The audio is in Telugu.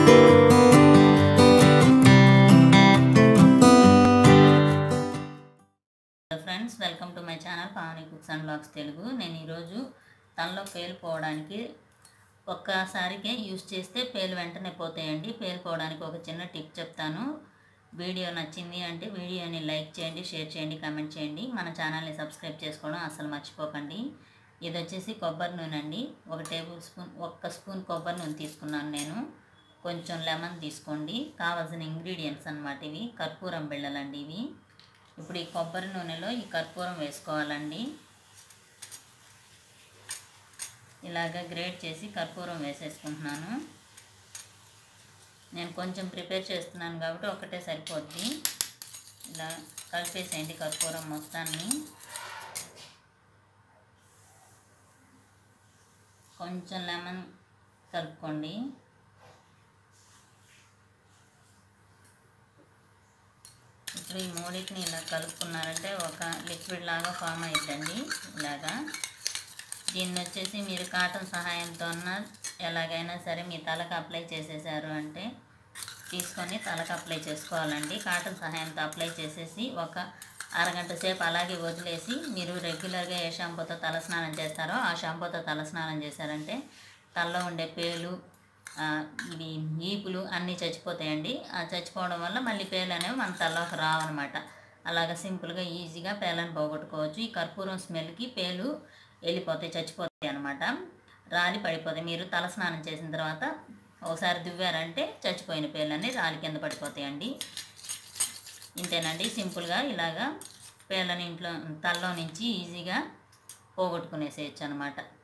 hello friends welcome to my channel Pavani cooks and blogs Telugu నేను ఈరోజు తనలో పేలు పోవడానికి ఒక్కసారికే యూస్ చేస్తే పేలు వెంటనే పోతాయండి పేలు పోవడానికి ఒక చిన్న టిప్ చెప్తాను వీడియో నచ్చింది అంటే వీడియోని లైక్ చేయండి షేర్ చేయండి కామెంట్ చేయండి మన ఛానల్ని సబ్స్క్రైబ్ చేసుకోవడం అసలు మర్చిపోకండి ఇది వచ్చేసి కొబ్బరి నూనె అండి ఒక టేబుల్ స్పూన్ ఒక్క స్పూన్ కొబ్బరి నూనె తీసుకున్నాను నేను కొంచెం లెమన్ తీసుకోండి కావాల్సిన ఇంగ్రీడియంట్స్ అన్నమాట ఇవి కర్పూరం బిళ్ళలండి ఇవి ఇప్పుడు ఈ కొబ్బరి నూనెలో ఈ కర్పూరం వేసుకోవాలండి ఇలాగ గ్రేట్ చేసి కర్పూరం వేసేసుకుంటున్నాను నేను కొంచెం ప్రిపేర్ చేస్తున్నాను కాబట్టి ఒకటే సరిపోద్ది ఇలా కలిపేసేయండి కర్పూరం మొత్తాన్ని కొంచెం లెమన్ కలుపుకోండి ఇప్పుడు ఈ మూడింటిని ఇలా కలుపుకున్నారంటే ఒక లిక్విడ్ లాగా ఫామ్ అయిద్దండి ఇలాగా దీన్ని వచ్చేసి మీరు కాటన్ సహాయంతో ఎలాగైనా సరే మీ తలకు అప్లై చేసేసారు అంటే తీసుకొని తలకు అప్లై చేసుకోవాలండి కాటన్ సహాయంతో అప్లై చేసేసి ఒక అరగంట సేపు అలాగే వదిలేసి మీరు రెగ్యులర్గా ఏ షాంపూతో తలస్నానం చేస్తారో ఆ షాంపూతో తలస్నానం చేశారంటే తలలో ఉండే పేలు ఆ, ఇవి ఈపులు అన్నీ చచ్చిపోతాయండి ఆ చచ్చిపోవడం వల్ల మళ్ళీ పేలు అనేవి మన తలలోకి రావన్నమాట అలాగ సింపుల్గా ఈజీగా పేలను పోగొట్టుకోవచ్చు ఈ కర్పూరం స్మెల్కి పేలు వెళ్ళిపోతాయి చచ్చిపోతాయి అనమాట రాలి పడిపోతాయి మీరు తలస్నానం చేసిన తర్వాత ఒకసారి దువ్వారంటే చచ్చిపోయిన పేర్లన్నీ రాలి కింద పడిపోతాయండి ఇంతేనండి సింపుల్గా ఇలాగా పేర్లని ఇంట్లో తలలో నుంచి ఈజీగా పోగొట్టుకునేసేయచ్చు అనమాట